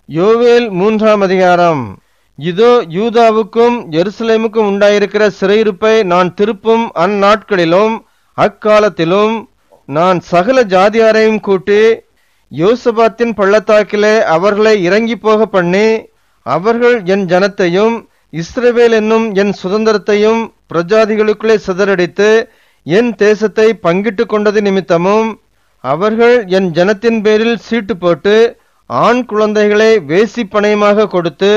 யோவேல் மூன்றாம் அதிகாரம் இதோ யூதாவுக்கும் எருசலேமுக்கும் உண்டாயிருக்கிற சிறையிருப்பை நான் திருப்பும் அந்நாட்களிலும் அக்காலத்திலும் நான் சகல ஜாதியாரையும் கூட்டி யோசபாத்தின் பள்ளத்தாக்கிலே அவர்களை இறங்கி போக பண்ணி அவர்கள் என் ஜனத்தையும் இஸ்ரவேல் என்னும் என் சுதந்திரத்தையும் பிரஜாதிகளுக்குள்ளே சிதறடித்து என் தேசத்தை பங்கிட்டு கொண்டது நிமித்தமும் அவர்கள் என் ஜனத்தின் பேரில் சீட்டு போட்டு ஆண் குழந்தைகளை வேசி பணயமாக கொடுத்து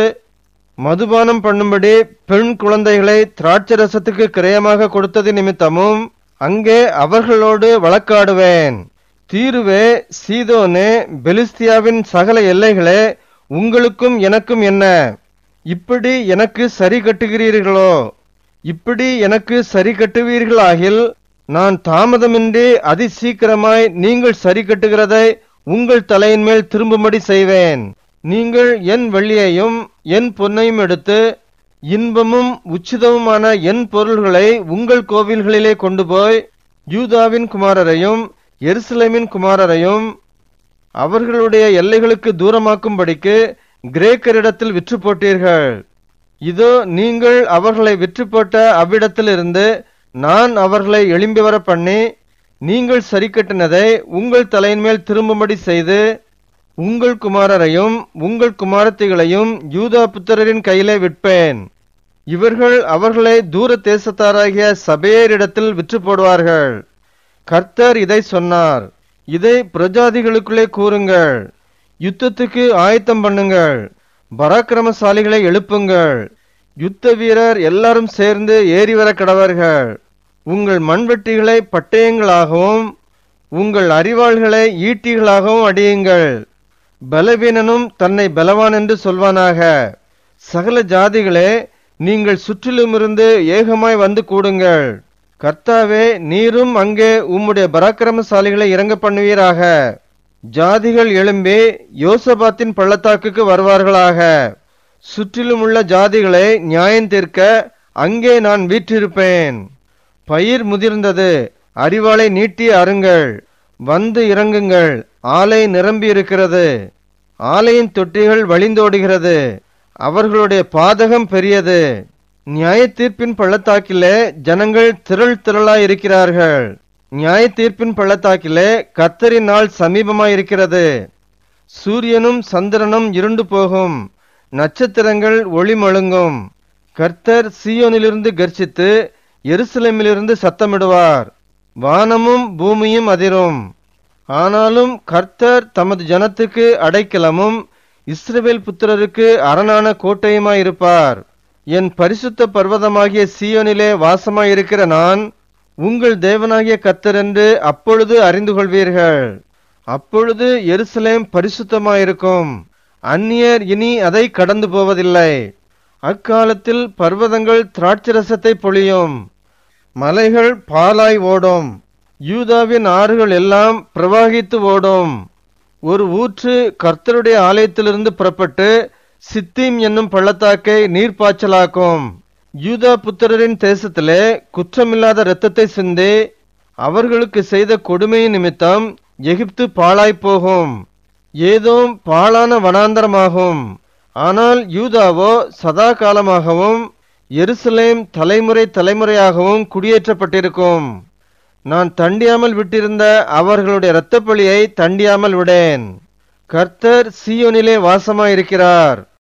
மதுபானம் பண்ணும்படி பெண் குழந்தைகளை திராட்சரசத்துக்கு கிரயமாக கொடுத்தது நிமித்தமும் அங்கே அவர்களோடு வழக்காடுவேன் தீருவே சீதோனே பெலிஸ்தியாவின் சகல எல்லைகளே உங்களுக்கும் எனக்கும் என்ன இப்படி எனக்கு சரி கட்டுகிறீர்களோ இப்படி எனக்கு சரி கட்டுவீர்களாகில் நான் தாமதமின்றி அதிசீக்கிரமாய் நீங்கள் சரி கட்டுகிறதை உங்கள் தலையின் மேல் திரும்பும்படி செய்வேன் நீங்கள் என் வெள்ளியையும் என் பொன்னையும் எடுத்து இன்பமும் உச்சிதமுமான என் பொருள்களை உங்கள் கோவில்களிலே கொண்டு போய் யூதாவின் குமாரரையும் எருசலேமின் குமாரரையும் அவர்களுடைய எல்லைகளுக்கு தூரமாக்கும்படிக்கு கிரேக்கரிடத்தில் விற்று போட்டீர்கள் இதோ நீங்கள் அவர்களை விற்று போட்ட அவ்விடத்திலிருந்து நான் அவர்களை எழும்பி வர பண்ணி நீங்கள் சரி கட்டினதை உங்கள் தலையின் மேல் திரும்பும்படி செய்து உங்கள் குமாரரையும் உங்கள் குமாரத்திகளையும் யூதா புத்திரரின் கையிலே விற்பேன் இவர்கள் அவர்களை தூர தேசத்தாராகிய சபையரிடத்தில் விற்று போடுவார்கள் கர்த்தர் இதை சொன்னார் இதை பிரஜாதிகளுக்குள்ளே கூறுங்கள் யுத்தத்துக்கு ஆயத்தம் பண்ணுங்கள் பராக்கிரமசாலிகளை எழுப்புங்கள் யுத்த வீரர் எல்லாரும் சேர்ந்து ஏறி வர கடவர்கள் உங்கள் மண்வெட்டிகளை பட்டயங்களாகவும் உங்கள் அறிவாள்களை ஈட்டிகளாகவும் அடியுங்கள் பலவீனனும் தன்னை பலவான் என்று சொல்வானாக சகல ஜாதிகளே நீங்கள் சுற்றிலுமிருந்து ஏகமாய் வந்து கூடுங்கள் கர்த்தாவே நீரும் அங்கே உம்முடைய பராக்கிரமசாலிகளை இறங்க பண்ணுவீராக ஜாதிகள் எழும்பி யோசபாத்தின் பள்ளத்தாக்குக்கு வருவார்களாக சுற்றிலும் உள்ள ஜாதிகளை நியாயம் தீர்க்க அங்கே நான் வீற்றிருப்பேன் பயிர் முதிர்ந்தது அறிவாளை நீட்டி அருங்கள் வந்து இறங்குங்கள் ஆலை நிரம்பி இருக்கிறது ஆலையின் தொட்டிகள் வழிந்தோடுகிறது அவர்களுடைய பாதகம் பெரியது நியாய தீர்ப்பின் பள்ளத்தாக்கிலே ஜனங்கள் திரள் திரளாய் இருக்கிறார்கள் நியாய தீர்ப்பின் பள்ளத்தாக்கிலே கத்தரின் நாள் சமீபமாய் இருக்கிறது சூரியனும் சந்திரனும் இருண்டு போகும் நட்சத்திரங்கள் ஒளி மழுங்கும் கர்த்தர் சீயோனிலிருந்து கர்ச்சித்து எருசலேமிலிருந்து சத்தமிடுவார் வானமும் பூமியும் அதிரும் ஆனாலும் கர்த்தர் தமது ஜனத்துக்கு அடைக்கலமும் இஸ்ரவேல் புத்திரருக்கு அரணான கோட்டையுமாயிருப்பார் என் பரிசுத்த பர்வதமாகிய சீயோனிலே வாசமாயிருக்கிற நான் உங்கள் தேவனாகிய கர்த்தர் என்று அப்பொழுது அறிந்து கொள்வீர்கள் அப்பொழுது எருசலேம் பரிசுத்தமாயிருக்கும் அந்நியர் இனி அதை கடந்து போவதில்லை அக்காலத்தில் பர்வதங்கள் திராட்சரசத்தை பொழியும் மலைகள் பாலாய் ஓடும் யூதாவின் ஆறுகள் எல்லாம் பிரவாகித்து ஓடும் ஒரு ஊற்று கர்த்தருடைய ஆலயத்திலிருந்து புறப்பட்டு சித்தீம் என்னும் பள்ளத்தாக்கை நீர்ப்பாய்ச்சலாக்கும் யூதா புத்திரரின் தேசத்திலே குற்றமில்லாத இரத்தத்தை சிந்தி அவர்களுக்கு செய்த கொடுமையின் நிமித்தம் எகிப்து பாழாய்ப் போகும் ஏதோம் பாழான வனாந்தரமாகும் ஆனால் யூதாவோ சதா காலமாகவும் எருசலேம் தலைமுறை தலைமுறையாகவும் குடியேற்றப்பட்டிருக்கும் நான் தண்டியாமல் விட்டிருந்த அவர்களுடைய இரத்தப்பழியை தண்டியாமல் விடேன் கர்த்தர் சீயோனிலே வாசமாயிருக்கிறார்